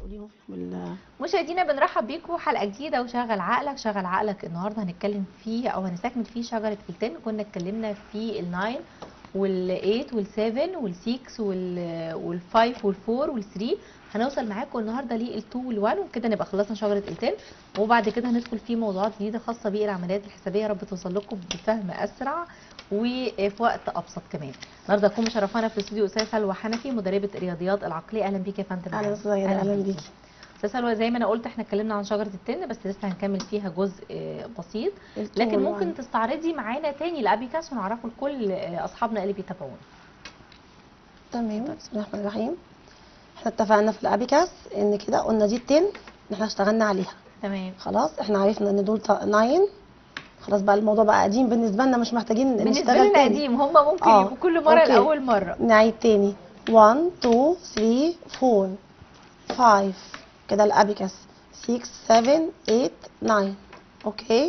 قوليهم بال مشاهدينا بنرحب بيكم حلقه جديده وشغل عقلك شغل عقلك النهارده هنتكلم فيه او هنستكمل فيه شجره التن كنا اتكلمنا في الناين وال8 وال7 وال6 وال5 وال4 وال3 هنوصل معاكم النهارده لل2 وال1 وكده نبقى خلصنا شجره التن وبعد كده هندخل في موضوعات جديده خاصه بالعمليات الحسابيه يا رب توصل لكم بفهم اسرع وفي وقت ابسط كمان النهارده تكون مشرفانا في الاستوديو استاذه سلوى حنفي مدربه الرياضيات العقليه اهلا بيك يا فندم اهلا وسهلا اهلا بيكي استاذ سلوى زي ما انا قلت احنا اتكلمنا عن شجره التن بس لسه هنكمل فيها جزء آه، بسيط لكن ممكن تستعرضي معانا تاني الابيكاس ونعرفه لكل آه، اصحابنا اللي بيتابعونا تمام بسم الله الرحمن الرحيم احنا اتفقنا في الابيكاس ان كده قلنا دي التن ان احنا اشتغلنا عليها تمام خلاص احنا عرفنا ان دول 9 خلاص بقى الموضوع بقى قديم بالنسبه لنا مش محتاجين بالنسبه نشتغل لنا تاني قديم هم ممكن آه، يبقوا كل مره أوكي. لاول مره نعيد تاني 1 2 3 4 5 كده الابيكاس 6 7 8 9 اوكي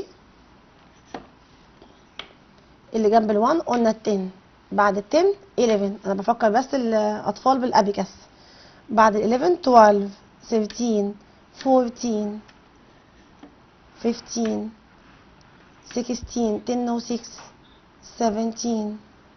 اللي جنب ال1 قلنا ال10 بعد ال10 11 انا بفكر بس الاطفال بالابيكاس بعد ال11 12 13 14 15 16 10 و 6 17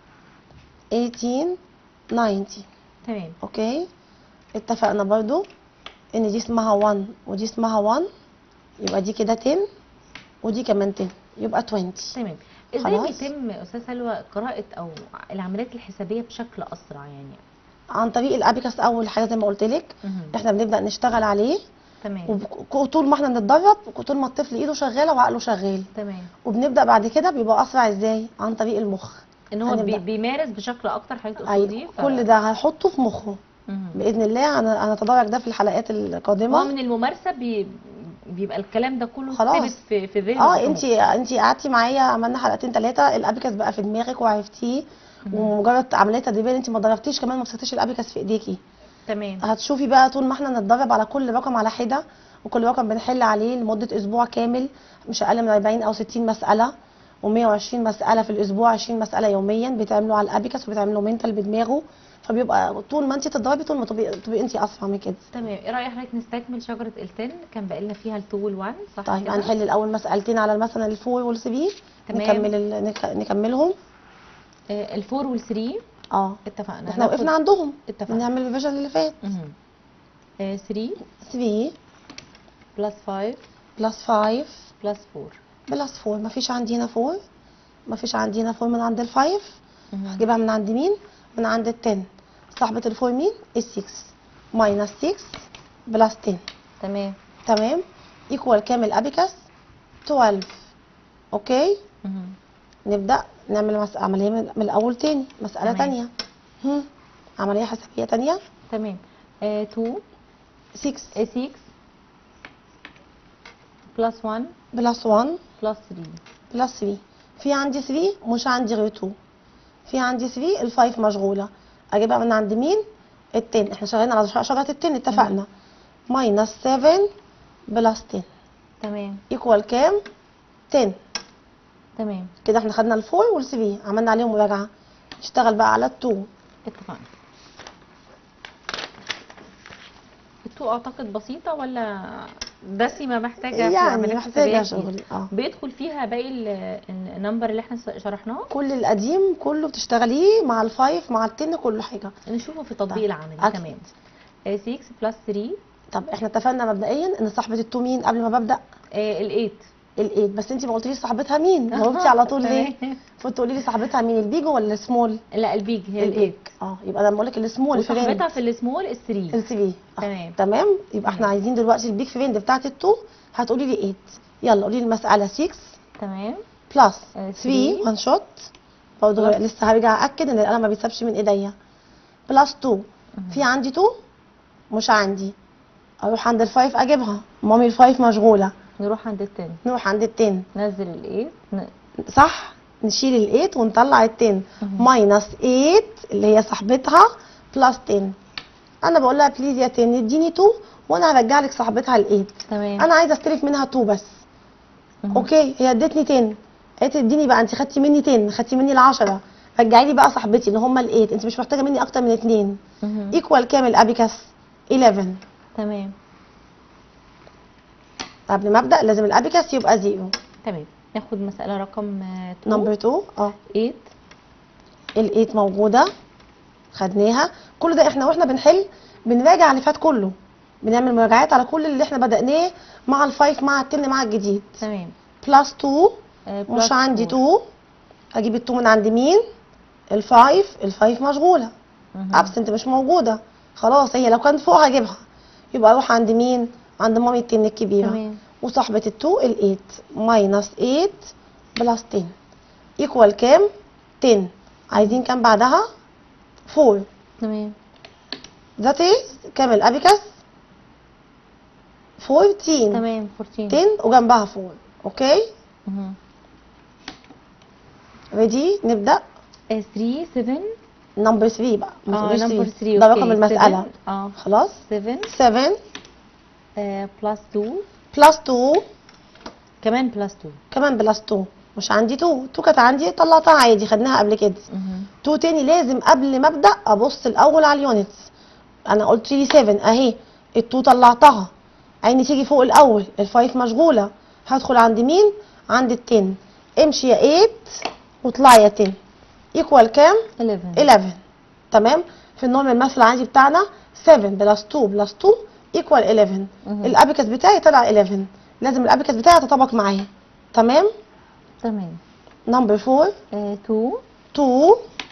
18 90 تمام اوكي اتفقنا برضو ان دي اسمها 1 ودي اسمها 1 يبقى دي كده 10 ودي كمان 10 يبقى 20 تمام ازاي خلاص. بيتم استاذ سلوى قراءه او العمليات الحسابيه بشكل اسرع يعني عن طريق الابيكاس اول حاجه زي ما قلت لك مهم. احنا بنبدا نشتغل عليه تمام وطول ما احنا بنتدرب طول ما الطفل ايده شغاله وعقله شغال تمام وبنبدا بعد كده بيبقى اسرع ازاي عن طريق المخ ان هو بي هنبدأ. بيمارس بشكل اكتر حضرتك أيوة. تقصدي ف- كل ده هنحطه في مخه مهم. باذن الله هن- هنتدرج ده في الحلقات هو القادمه من الممارسه بي... بيبقى الكلام ده كله خلاص. ثابت في في ذهنك اه انت انت قعدتي معايا عملنا حلقتين ثلاثه الابيكاس بقى في دماغك وعرفتيه مهم. ومجرد عمليه تدريبيه انت ما ضربتيش كمان ما مسكتيش الابيكاس في ايديكي تمام هتشوفي بقى طول ما احنا نتدرب على كل رقم على حده وكل رقم بنحل عليه لمده اسبوع كامل مش اقل من 40 او 60 مساله و120 مساله في الاسبوع 20 مساله يوميا بيتعملوا على الابيكاس وبيتعملوا منتال بدماغه فبيبقى طول ما انت تتدربي طول ما تبقي, تبقي انت اسرع من كده تمام ايه راي حضرتك نستكمل شجره التن كان بقى لنا فيها ال2 وال1 صح طيب كده؟ هنحل الاول مسالتين على مثلا الفور والثري تمام. نكمل ال... نك... نكملهم آه، الفور والثري اه اتفقنا احنا وقفنا عندهم اتفقنا بنعمل الفيجن اللي فات 3 3 بلس 5 بلس 5 بلس 4 بلس 4 مفيش عندي هنا 4 مفيش عندي هنا 4 من عند ال 5 هجيبها من عند مين من عند ال 10 صاحبة ال 4 مين ال 6 ماينس 6 بلس 10 تمام تمام ايكوال كام ابيكاس 12 اوكي مهم. نبدأ نعمل مس... عملية من... من الأول تاني مسألة تمام. تانية هم. عملية حسابية تانية تمام 2 6 6 بلس 1 بلس 1 بلس 3 بلس 3 في عندي 3 مش عندي غير 2 في عندي 3 ال 5 مشغولة أجيبها من عند مين؟ ال 10 احنا شغالين على ش- شجرة ال 10 اتفقنا ماينس 7 بلس 10 تمام ايكوال كام؟ 10 تمام كده احنا خدنا ال 4 وال 3 عملنا عليهم مراجعة نشتغل بقى على ال 2 اتفقنا التو اعتقد بسيطه ولا دسمه محتاجه في يعني العمليات محتاجة الحسابية كتير؟ شغل اه بيدخل فيها باقي ال- النمبر اللي احنا شرحناه كل القديم كله بتشتغليه مع الفايف مع التن كل حاجه نشوفه في تطبيق طيب، العملي أكيد. تمام آه، 6 بلس 3 طب احنا اتفقنا مبدئيا ان صاحبه التو مين قبل ما ببدا ال8 الايت بس انت ما قلتليش صاحبتها مين جاوبتي على طول ليه المفروض تقولي لي صاحبتها مين البيجو ولا السمول لا البيج هي الايت ال8 اه يبقى لما اقول لك السمول فريند وصاحبتها في السمول ال3 الثري تمام. تمام يبقى احنا تمام. عايزين دلوقتي البيج فريند بتاعت التو هتقولي لي 8 يلا قولي لي المساله 6 تمام بلس آه، 3 three. وان شوت برضه Plus. لسه هرجع اكد ان القلم ما بيسابش من ايديا بلس 2 مهم. في عندي 2 مش عندي اروح عند الفايف اجيبها مامي الفايف مشغوله نروح عند التن نروح عند التن نزل الايت ن... صح نشيل الايت ونطلع التن مهم. ماينس 8 اللي هي صاحبتها بلس 10 انا بقول لها بليز يا 10 اديني 2 وانا هرجع لك صاحبتها ال8 تمام انا عايزه استلف منها 2 بس مهم. اوكي هي ادتني 10 قالت لي اديني بقى انت خدتي مني 10 خدتي مني ال10 رجعي لي بقى صاحبتي اللي هم ال8 انت مش محتاجه مني اكتر من 2 مهم. ايكوال كام الابيكاس 11 تمام قبل ما ابدا لازم الابيكس يبقى زيرو تمام ناخد مسألة رقم 2 نمبر 2 اه 8 ال8 موجوده خدناها كل ده احنا واحنا بنحل بنراجع اللي فات كله بنعمل مراجعات على كل اللي احنا بدأناه مع الفايف مع التن مع الجديد تمام بلس 2 آه، مش plus عندي 4. 2 اجيب ال2 من عند مين الفايف الفايف مشغوله مهم. ابسنت مش موجوده خلاص هي لو كانت فوق هجيبها يبقى اروح عند مين عند مامي التن الكبيره تمام وصاحبه ال2 ال8 ماينس 8 بلس 10 ايكوال كام 10 عايزين كام بعدها 4 تمام ذات از كام الابيكس 14 تمام 14 10 وجنبها 4 اوكي مهم. ريدي نبدا آه، 3 7 نمبر 3 بقى ما اه تقوليش نمبر 3. 3 ده رقم المساله اه خلاص 7 7 بلس 2 بلس 2 كمان بلس 2 كمان بلس 2 مش عندي 2 2 كانت عندي طلعتها عادي خدناها قبل كده مهم. 2 تاني لازم قبل ما ابدا ابص الاول على اليونتس انا قلت لي 7 اهي ال2 طلعتها عيني تيجي فوق الاول ال5 مشغوله هدخل عند مين عند ال10 امشي يا 8 واطلعي يا 10 ايكوال كام 11 11 تمام في النورمال مثل عندي بتاعنا 7 بلس 2 بلس 2 ايكوال 11 مهم. الابيكس بتاعي طلع 11 لازم الابيكس بتاعي يتطابق معايا تمام تمام نمبر 4 آه، 2 2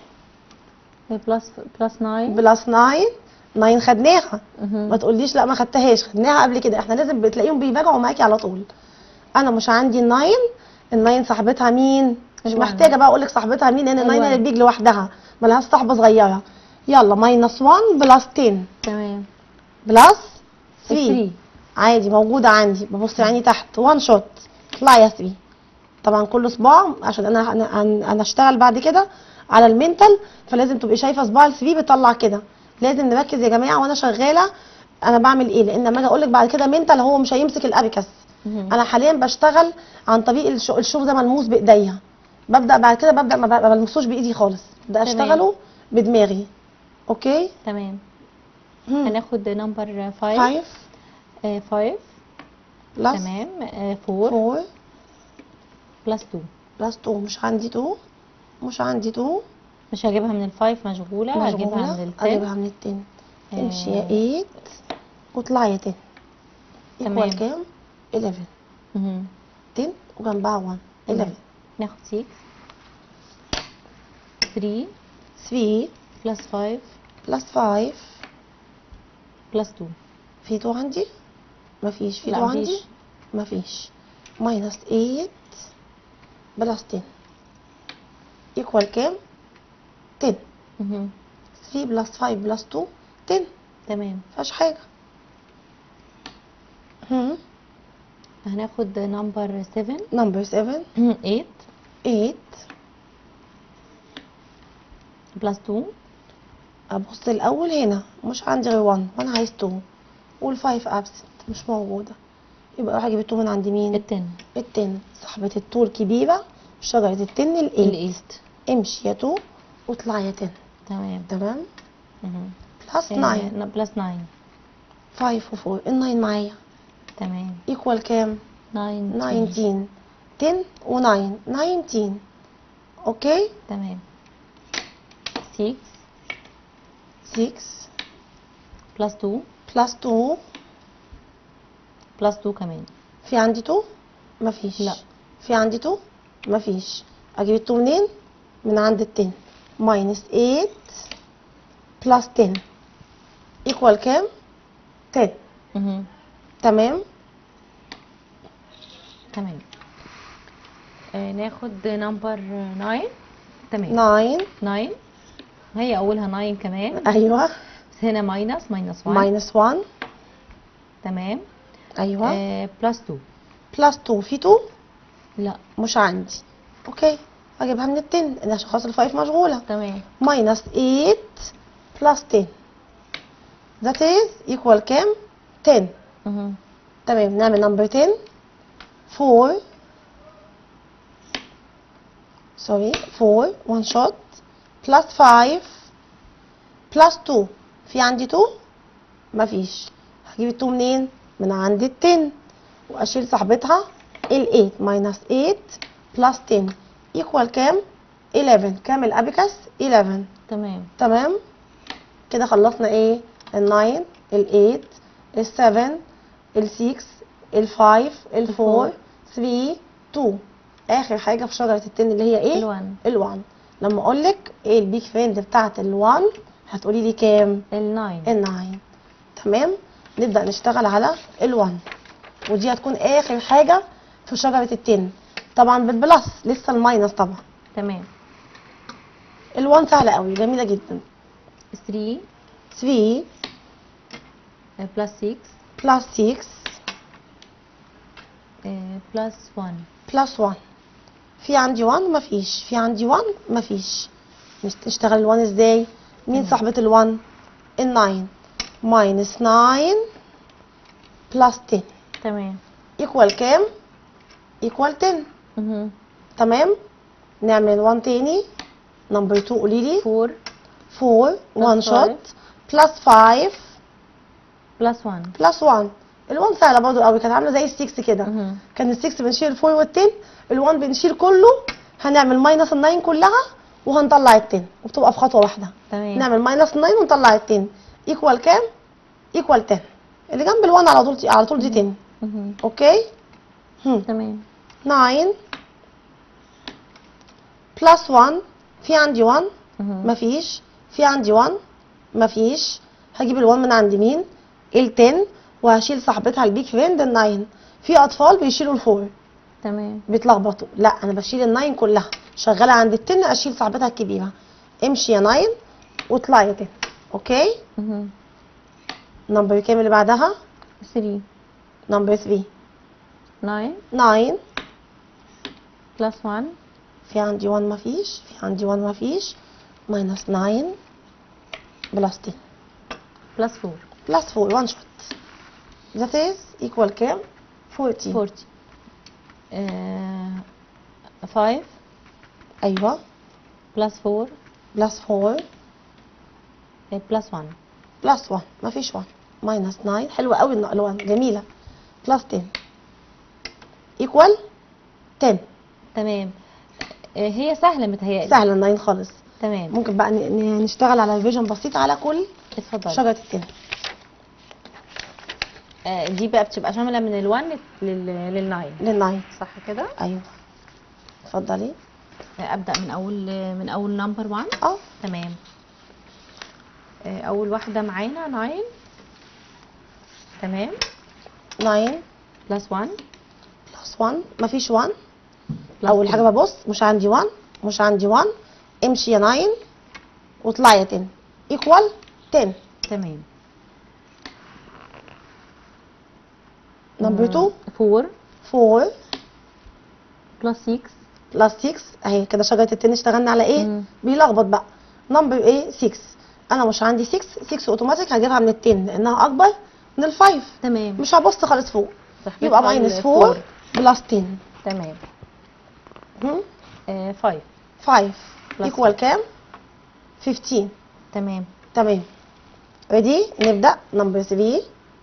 بلس بلس 9 بلس 9 9 خدناها مهم. ما تقوليش لا ما خدتهاش خدناها قبل كده احنا لازم بتلاقيهم بيراجعوا معاكي على طول انا مش عندي ال9 ال9 صاحبتها مين مش الوان. محتاجه بقى اقول لك صاحبتها مين لان ال9 الوان. اللي بيجي لوحدها ملهاش صاحبه صغيره يلا ماينس 1 بلس 10 تمام بلس 3 3 عادي موجوده عندي ببص يعني تحت 1 شوت اطلع يا 3 طبعا كل صباع عشان انا انا انا أنا اشتغل بعد كده على المنتال فلازم تبقي شايفه صباع ال 3 بيطلع كده لازم نركز يا جماعه وانا شغاله انا بعمل ايه لان لما اجي اقول لك بعد كده منتال هو مش هيمسك الابيكس مهم. انا حاليا بشتغل عن طريق الش- الشغل ده ملموس بايديا ببدا بعد كده ببدا ما ب- ما بلمسوش بايدي خالص ببدا تمام. اشتغله بدماغي اوكي تمام هناخد نمبر 5 5 5 بلس تمام 4 4 بلس 2 بلس 2 مش عندي 2 مش عندي 2 مش هجيبها من الفايف مشغولة هجيبها من مشغولة التن اجيبها من التن آه. امشي يا 8 واطلعي يا 10 تمام. ايكوال كام 11 مهم. 10 وجنبها 1 تمام. 11 ناخد 6 3 3 بلس 5 بلس 5 بلس 2 في 2 عندي مفيش في لا 2 عندي مفيش. مفيش ماينس 8 بلس 10 ايكوال كام 10 مهم. 3 بلس 5 بلس 2 10 تمام مفيهاش حاجة هم هناخد نمبر 7 نمبر 7 8 8 بلس 2 ابص الاول هنا مش عندي غير 1 وانا عايز 2 وال5 ابسنت مش موجوده يبقى اروح اجيب التو من عند مين التن التن صاحبه الطول كبيره شجره التن الايت الايت امشي يا 2 واطلع يا 10 تمام تمام مهم. بلس 9 آه، بلس 9 5 و4 ال9 معايا تمام ايكوال كام 9 19 10 و9 19 اوكي تمام 6 6 بلس 2 بلس 2 بلس 2 كمان في عندي 2 مفيش لا. في عندي 2 مفيش اجيب ال 2 منين من عند ال 10 ماينس 8 بلس 10 ايكوال كام 10 مهم. تمام تمام آه ناخد نمبر 9 تمام 9 9 هي اولها 9 كمان ايوه بس هنا ماينس ماينس 1 ماينس 1 تمام ايوه آه بلس 2 بلس 2 في 2 لا مش عندي اوكي اجيبها من ال 10 لان عشان خاطر ال 5 مشغوله تمام minus 8 plus 10 that is equal كام 10 مهم. تمام نعمل number 10 4 sorry 4 one shot plus 5 plus 2 في عندي 2 مفيش هجيب ال 2 منين من عند ال 10 واشيل صاحبتها ال 8 ماينس 8 بلس 10 ايكوال كام 11 كام الابيكس 11 تمام تمام كده خلصنا ايه ال 9 ال 8 ال 7 ال 6 ال 5 ال 4 3 2 اخر حاجه في شجره التن اللي هي ايه الوان ال 1 لما اقول لك ايه البيك فريند بتاعت ال 1 هتقولي لي كام الناين ال 9 تمام نبدا نشتغل على ال 1 ودي هتكون اخر حاجه في شجره التن طبعا بالبلس لسه الماينس طبعا تمام ال 1 سهله قوي جميله جدا 3 3 بلس 6 بلس 6 بلس 1 بلس 1 في عندي 1 مفيش في عندي 1 مفيش نشت- نشتغل ال 1 ازاي مين تمام. صاحبة ال 1 ال 9 ماينس 9 بلس 10 تمام ايكوال كام ايكوال 10 مهم. تمام نعمل 1 تاني نمبر 2 قولي لي 4 4 1 five. شوت بلس 5 بلس 1 بلس 1 ال 1 سهله برضه قوي كانت عامله زي ال 6 كده مهم. كان ال 6 بنشيل ال 4 وال 10 ال 1 بنشيل كله هنعمل ماينس ال 9 كلها وهنطلع ال 10 وبتبقى في خطوه واحده تمام نعمل ماينس ال 9 ونطلع ال 10 ايكوال كام؟ ايكوال 10 اللي جنب ال 1 على طول على طول دي 10 مهم. اوكي؟ هم. تمام 9 بلس 1 في عندي 1 مهم. مفيش في عندي 1 مفيش هجيب ال 1 من عند مين؟ ال 10 وهشيل صاحبتها البيك فريند ال 9 في اطفال بيشيلوا ال 4 تمام بيتلخبطوا لا انا بشيل الناين كلها شغاله عند التن اشيل صاحبتها الكبيره امشي يا ناين واطلعي يا تن اوكي مهم. نمبر كام اللي بعدها 3 نمبر 3 9 9 بلس 1 في عندي 1 مفيش في عندي 1 مفيش ماينس 9 بلس 10 بلس 4 بلس 4 1 شوت that is equal كام 40 40 آه، 5 ايوه بلس 4 بلس 4 بلس 1 بلس 1 مفيش 1 ماينس 9 حلوه قوي ال 1 جميله بلس 10 equal 10 تمام آه، هي سهله متهيألي سهله ال 9 خالص تمام ممكن بقى ن- ن- نشتغل على ريفيجن بسيط على كل اتفضلي شجره التن آه، دي بقى بتبقى شامله من ال1 لل لل9 لل 9 صح كده ايوه اتفضلي آه، ابدا من اول من اول نمبر 1 اه تمام آه، اول واحده معانا 9 تمام 9 بلس 1 بلس 1 مفيش 1 بلس اول 3. حاجه ببص مش عندي 1 مش عندي 1 امشي يا 9 واطلعي يا 10 ايكوال 10 تمام نمبر 2 4 4 بلس 6 بلس 6 اهي كده شجره التن اشتغلنا على ايه مم. بيلخبط بقى نمبر ايه 6 انا مش عندي 6 6 اوتوماتيك هجيبها من ال 10 لانها اكبر من ال 5 تمام مش هبص خالص فوق صاحبتها يبقى ال ماينس 4. 4 بلس 10 تمام هم؟ 5 5 Plus ايكوال كام 15 تمام تمام ريدي نبدا نمبر 3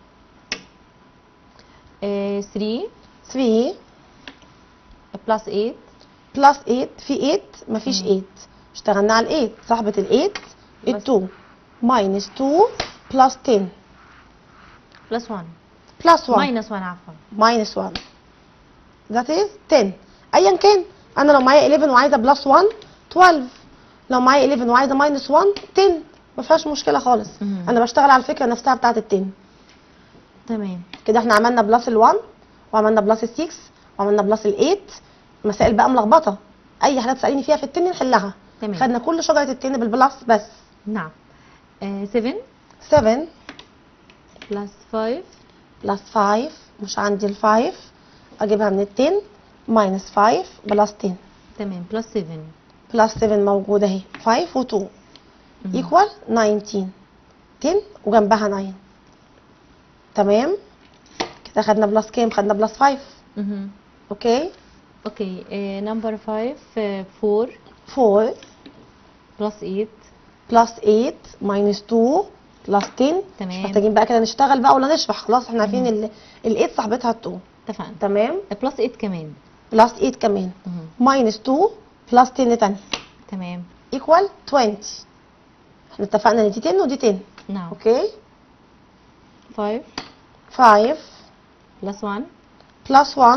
آه، 3 3 بلس 8 بلس 8 في 8 مفيش مم. 8 اشتغلنا على ال 8 صاحبه ال 8 ال بس. 2 ماينس 2 بلس 10 بلس 1 بلس 1 ماينس 1 عفوا ماينس 1 that is 10 ايا كان انا لو معايا 11 وعايزه بلس 1 12 لو معايا 11 وعايزه ماينس 1 10 ما فيهاش مشكله خالص مم. انا بشتغل على الفكره نفسها بتاعت ال 10 تمام كده احنا عملنا بلس ال 1 وعملنا بلس ال 6 وعملنا بلس ال 8 مسائل بقى ملخبطه اي حاجه تساليني فيها في التن نحلها تمام خدنا كل شجره التن بالبلس بس نعم 7 7 بلس 5 بلس 5 مش عندي ال 5 اجيبها من ال 10 ماينس 5 بلس 10 تمام بلس 7 بلس 7 موجوده اهي 5 و 2 مم. ايكوال 19 10 وجنبها 9 تمام كده خدنا بلس كام خدنا بلس 5 مهم. اوكي اوكي نمبر 5 4 4 بلس 8 بلس 8 ماينس 2 بلس 10 مش تمام محتاجين بقى كده نشتغل بقى ولا نشرح خلاص احنا عارفين ال ال 8 صاحبتها ال 2 اتفقنا تمام بلس 8 كمان بلس 8 كمان مهم. ماينس 2 بلس 10 تاني تمام ايكوال 20 احنا اتفقنا ان دي 10 ودي 10 نعم اوكي 5 5 بلس 1 بلس 1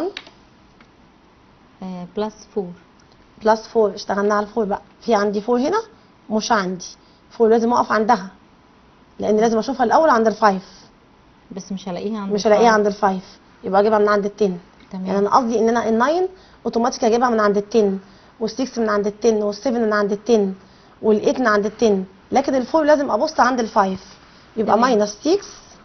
بلس 4 بلس 4 اشتغلنا على الفور بقى في عندي 4 هنا مش عندي 4 لازم اقف عندها لان لازم اشوفها الاول عند الفايف بس مش هلاقيها عند مش هلاقيها الفايف. عند الفايف يبقى اجيبها من عند التن يعني تمام انا قصدي ان انا الناين اوتوماتيك اجيبها من عند التن وال6 من عند التن وال7 من عند التن وال8 من عند التن لكن الفور لازم ابص عند الفايف يبقى تمام. ماينس 6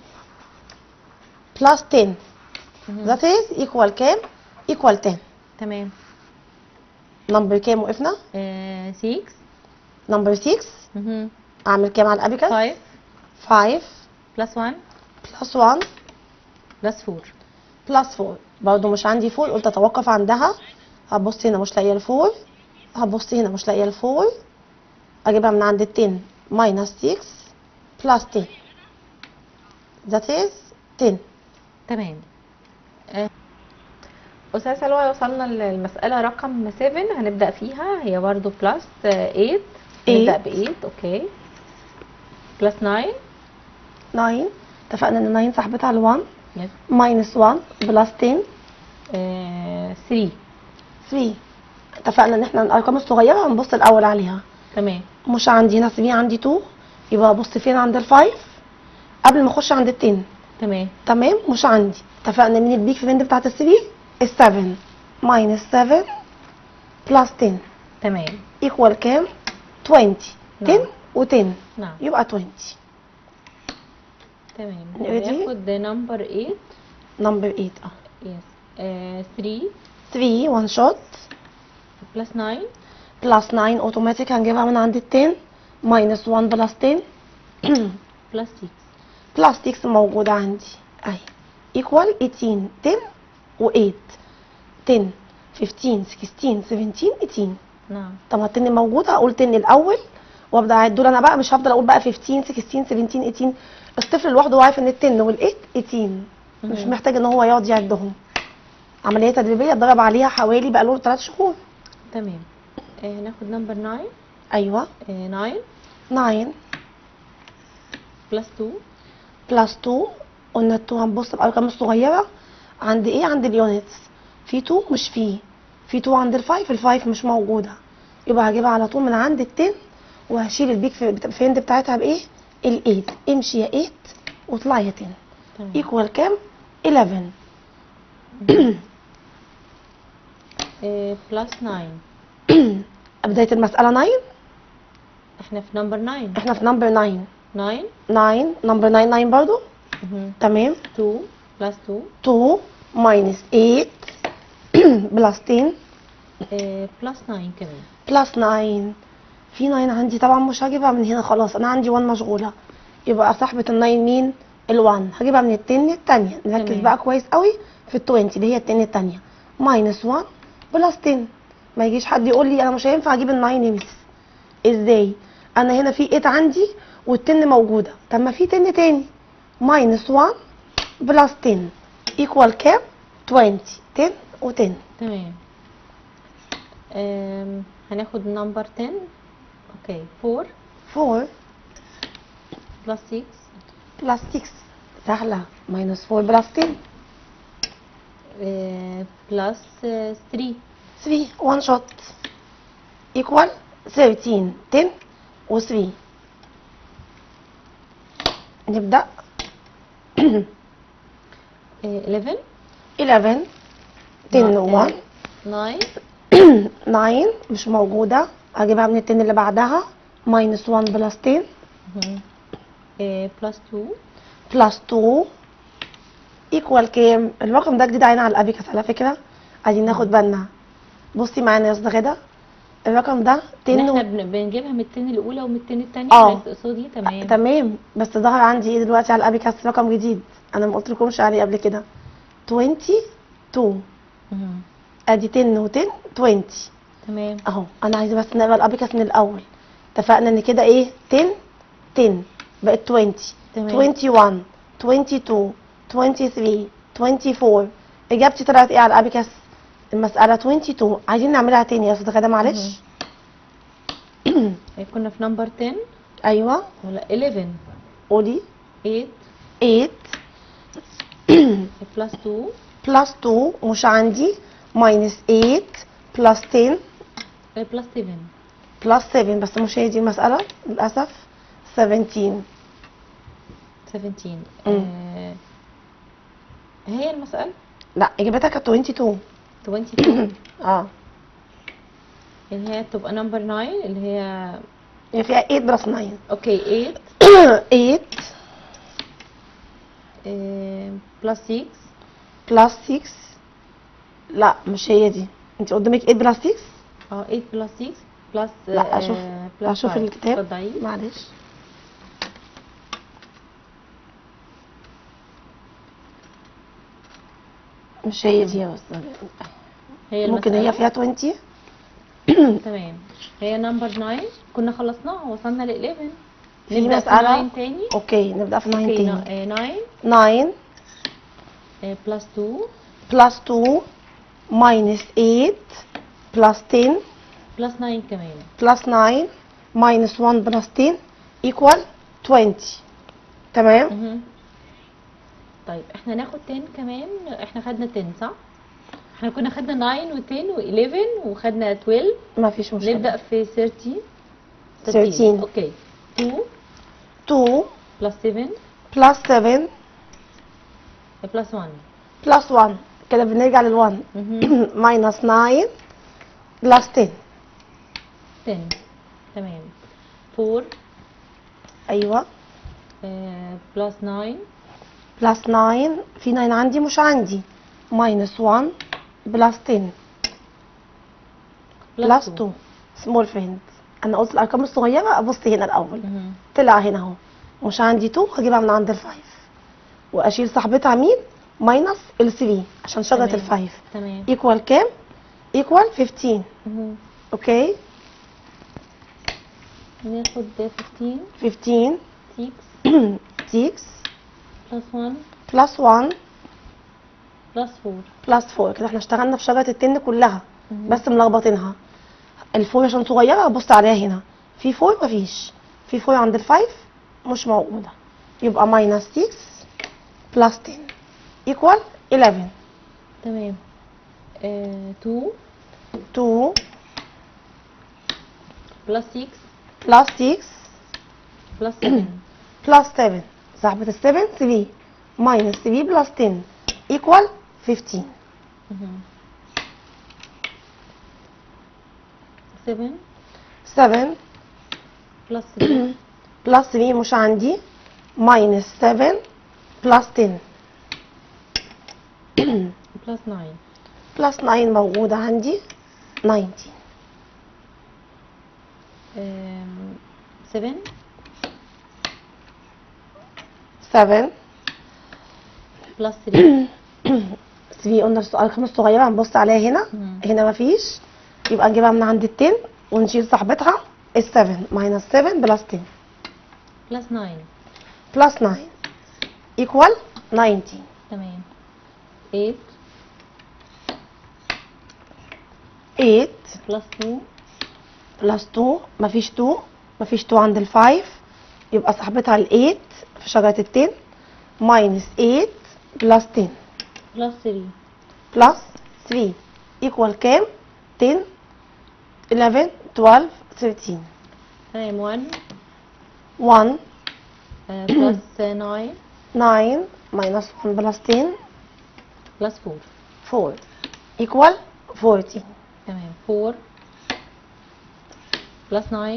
بلس 10 مهم. ذات از ايكوال كام؟ ايكوال 10 تمام نمبر كام وقفنا؟ 6 نمبر 6 اعمل كام على الابيكس؟ 5 5 بلس 1 بلس 1 بلس 4 بلس 4 برضه مش عندي 4 قلت اتوقف عندها هبص هنا مش لاقيه الفور هبص هنا مش لاقيه الفور اجيبها من عند ال 10 ماينس 6 بلس 10 ذات از 10 تمام آه، أستاذ سلوى وصلنا للمسألة رقم 7 هنبدأ فيها هي برضو بلس 8 نبدأ ب 8 اوكي بلس 9 9 اتفقنا ان 9 صاحبتها ال 1 يس ماينس 1 بلس 10 آه، 3 3 اتفقنا ان احنا الارقام الصغيره هنبص الاول عليها تمام مش عندي هنا 3 عندي 2 يبقى ابص فين عند الفايف قبل ما اخش عند ال 10 تمام تمام مش عندي اتفقنا من البيك فريند بتاعت ال 3 ال 7 ماينس 7 بلس 10 تمام ايكوال كام 20 10 نعم. و10 نعم يبقى 20 تمام Ready? ناخد نمبر 8 نمبر 8 اه يس 3 3 1 شوت بلس 9 بلس 9 اوتوماتيك هنجيبها من عند ال 10 ماينس 1 بلس 10 بلس 6 بلس 6 موجودة عندي اهي ايكوال 18 10 و8 10 15 16 17 18 نعم طب ما التن موجودة اقول 10 الاول وابدا اعد دول انا بقى مش هفضل اقول بقى 15 16 17 18 الطفل لوحده عارف ان ال 10 وال 8 18 مش مهم. محتاج ان هو يقعد يعدهم عملية تدريبية اتدرب عليها حوالي بقى له 3 شهور تمام آه، ناخد نمبر 9 ايوه آه، 9 9 بلس 2 بلس 2 قلنا ال 2 هنبص الارقام الصغيره عند ايه عند اليونتس في 2 مش فيه في 2 عند ال 5 ال 5 مش موجوده يبقى هجيبها على طول من عند ال 10 وهشيل البيك فريند بتاعتها بايه ال 8 امشي يا 8 واطلعي يا 10 تمام ايكوال كام 11 آه، بلس 9 بدايه المساله 9 احنا في نمبر 9 احنا في نمبر 9 9 9 نمبر 9 9 برضو مهم. تمام 2 بلس 2 2 ماينس 8 بلس 10 آه، بلس 9 كمان بلس 9 في 9 عندي طبعا مش هجيبها من هنا خلاص انا عندي 1 مشغوله يبقى صاحبه ال 9 مين ال1 هجيبها من ال 10 الثانيه نركز تمام. بقى كويس قوي في ال 20 اللي هي ال 10 الثانيه ماينس 1 بلس 10 ما يجيش حد يقول لي انا مش هينفع اجيب ال 9 يا ميس ازاي انا هنا في 8 عندي وال 10 موجوده طب ما في 10 تاني ماينس 1 بلس 10 ايكوال كام 20 10 و10 تمام آم، هناخد نمبر 10 اوكي 4 4 بلس 6 بلس 6 سهلة ماينس 4 بلس 10 آه، بلس 3 3 1 شوت equal 13 10 و 3 نبدأ 11 11 10 و 1 9 9 مش موجودة هجيبها من ال 10 اللي بعدها ماينس 1 بلس 10 بلس 2 بلس 2 equal كام الرقم ده جديد علينا على الابيكس على فكرة عايزين ناخد بالنا بصي معانا يا استاذة غدا الرقم ده 10 احنا و... بن- بنجيبها من التن الاولى ومن التن الثانيه آه. تقصدي تمام تمام بس ظهر عندي ايه دلوقتي على الابيكاس رقم جديد انا ما قلتلكمش عليه قبل كده 22 مهم. ادي 10 و10 20 تمام اهو انا عايزه بس نقرا الابيكاس من الاول اتفقنا ان كده ايه 10 10 بقت 20 تمام 21 22 23 24 اجابتي طلعت ايه على الابيكس المساله 22 عايزين نعملها تاني يا استاذه غاده معلش كنا في نمبر 10 ايوه ولا 11 قولي 8 8 بلس 2 بلس 2 مش عندي ماينس 8 بلس 10 بلس 7 بلس 7 بس مش هي دي المساله للاسف 17 17 مم. آه هي المسألة لا اجابتها كانت 22 22 اه اللي هي تبقى نمبر 9 اللي هي هي فيها 8 بلس 9 اوكي 8 8 بلس 6 بلس 6 لا مش هي دي انت قدامك 8 بلس 6 اه 8 بلس 6 بلس لا اشوف اشوف الكتاب اتفضلي معلش مش هي دي يا استاذ هي ممكن هي المسألة. فيها 20 تمام هي نمبر 9 كنا خلصناها وصلنا ل 11 في نبدأ في مسألة 9 تاني اوكي نبدا في 9 اوكي تاني 9 9 بلس 2 بلس 2 minus 8 plus 10 بلس 9 كمان plus 9 minus 1 plus 10 equal 20 تمام مهم. طيب احنا ناخد 10 كمان احنا خدنا 10 صح؟ احنا كنا خدنا 9 و10 و11 وخدنا 12 ما فيش مشكله نبدأ في 30 13. اوكي 2 2 بلس 7 plus 7 بلس 1 plus 1 كده بنرجع لل 1 مهم. minus 9 plus 10 10 تمام 4 ايوه بلس 9 plus 9 في 9 عندي مش عندي minus 1 plus 10 plus 2 small friend انا قلت الارقام الصغيره ابص هنا الاول مهم. طلع هنا اهو مش عندي 2 هجيبها من عند الفايف واشيل صاحبتها مين ماينس ال 3 عشان شجره تمام. الفايف تمام ايكوال كام ايكوال 15 مهم. اوكي ناخد 15 15 6 6 بلس 1 بلس 1 بلس 4 بلس 4 كده احنا اشتغلنا في شجره التن كلها مهم. بس ملخبطينها الفور عشان صغيره هبص عليها هنا في فور مفيش في فور عند الفايف مش موجوده يبقى ماينس 6 بلس 10 ايكوال 11 تمام 2 2 بلس 6 بلس 6 بلس 7 بلس 7 صاحبة ال 7 3 minus 3 بلس 10 equal 15 مهم. 7 7 بلس 3 بلس 3 مش عندي minus 7 بلس 10 بلس 9 بلس 9 موجودة عندي 19 آم، 7 7 بلس 3 3 قلنا السؤال الرقم الصغيرة هنبص عليها هنا مم. هنا مفيش يبقى نجيبها من عند ال 10 ونشيل صاحبتها ال 7 minus 7 بلس 10 بلس 9 بلس 9 equal 19 تمام 8 8 بلس 2 بلس 2 مفيش 2 مفيش 2 عند الفايف يبقى صاحبتها ال 8 في شجرة ال 10 minus 8 بلس 10 بلس 3 بلس 3 equal كام 10 11 12 13 تمام 1 1 بلس 9 9 minus 1 بلس 10 بلس 4 4 equal 14 تمام 4 بلس 9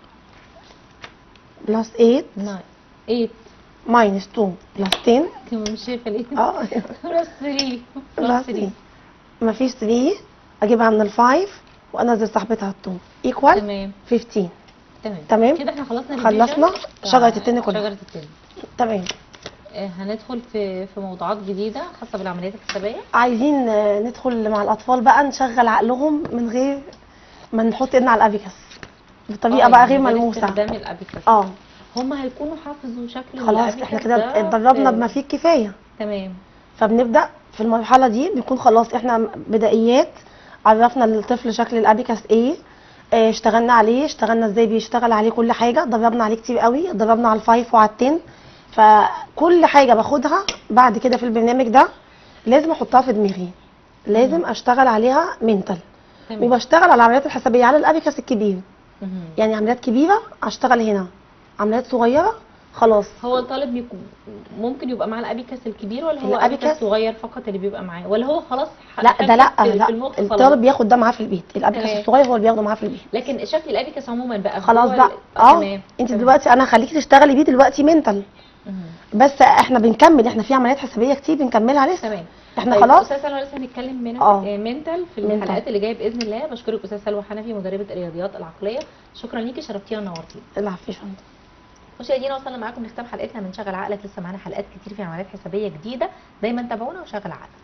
بلس 8 9 8 minus 2 بلس 10 كمان مش شايفه ليه اه بلس 3 بلس بلس 3 3 مفيش 3 اجيبها من الفايف وانزل صاحبتها التو equal تمام 15 تمام تمام. كده احنا خلصنا خلصنا الريفيجن بتاع شجرة التن كلها. شجرة التن تمام آه، هندخل في في موضوعات جديدة خاصة بالعمليات الحسابية عايزين آه، ندخل مع الاطفال بقى نشغل عقلهم من غير ما نحط ايدنا على الابيكس بطريقه آه، بقى يعني غير غير ملموسه استخدام الابيكس اه هم هيكونوا حافظوا شكل خلاص الأبيكس احنا كده ده اتدربنا في- بما فيه الكفايه تمام فبنبدا في المرحله دي بيكون خلاص احنا بدائيات عرفنا للطفل شكل الابيكاس ايه آه، اشتغلنا عليه اشتغلنا ازاي بيشتغل عليه كل حاجه دربنا عليه كتير قوي دربنا على الفايف وعلى التن فكل حاجه باخدها بعد كده في البرنامج ده لازم احطها في دماغي لازم اشتغل عليها منتال تمام وبشتغل على العمليات الحسابيه على الابيكاس الكبير مهم. يعني عمليات كبيره اشتغل هنا عمليات صغيره خلاص هو الطالب بيكون ممكن يبقى معاه الابيكاس الكبير ولا هو الأبيكاس- ابيكاس صغير فقط اللي بيبقى معاه ولا هو خلاص ح- لا ده لا حفظ في- لا في المخ خلاص الطالب بياخد ده معاه في البيت الابيكاس تمام. الصغير هو اللي بياخده معاه في البيت لكن شكل الابيكاس عموما بقى خلاص هو بقى ال- اه تمام انت تمام. دلوقتي انا هخليكي تشتغلي بيه دلوقتي منتال مهم. بس احنا بنكمل احنا في عمليات حسابيه كتير بنكملها لسه تمام احنا طيب خلاص استاذ سلوى لسه هنتكلم من اه. منتال في منتال. الحلقات اللي جايه باذن الله بشكرك استاذ سلوى حنفي مدربه الرياضيات العقليه شكرا ليكي شرفتينا ونورتينا العفو يا فندم مشاهدينا وصلنا معاكم لختام حلقتنا من شغل عقلك لسه معانا حلقات كتير في عمليات حسابيه جديده دايما تابعونا وشغل عقلك